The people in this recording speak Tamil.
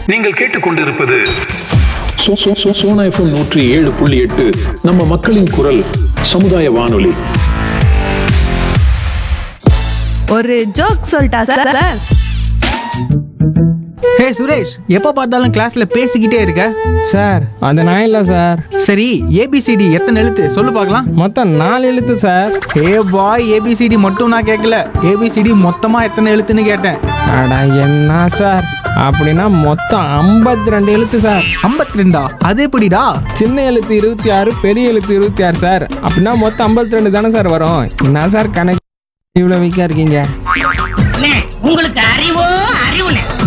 நீங்கள் கேட்டுக்கொண்டிருப்பது சோ- சோ- சோ- சோனா எஃப்எம் நூற்றி ஏழு புள்ளி எட்டு நம்ம மக்களின் குரல் சமுதாய வானொலி ஒரு ஜோக் சொல்லிட்டா சார் சார் ஹே சுரேஷ் எப்போ பார்த்தாலும் கிளாஸ்ல பேசிக்கிட்டே இருக்க சார் அது நான் இல்லை சார் சரி ஏபிசிடி எத்தனை எழுத்து சொல்லு பார்க்கலாம் மொத்தம் நாலு எழுத்து சார் ஹே பாய் ஏபிசிடி மட்டும் நான் கேட்கல ஏபிசிடி மொத்தமா எத்தனை எழுத்துன்னு கேட்டேன் அட என்ன சார் அப்படின்னா மொத்தம் ஐம்பத்தி ரெண்டு எழுத்து சார் 52 ரெண்டா அது எப்படிடா சின்ன எழுத்து இருபத்தி ஆறு பெரிய எழுத்து இருபத்தி ஆறு சார் அப்படின்னா மொத்தம் ஐம்பத்தி ரெண்டு தானே சார் வரும் என்ன சார் கணக்கு இவ்வளோ வீக்காக இருக்கீங்க அண்ணே, உங்களுக்கு அறிவோ அறிவுனே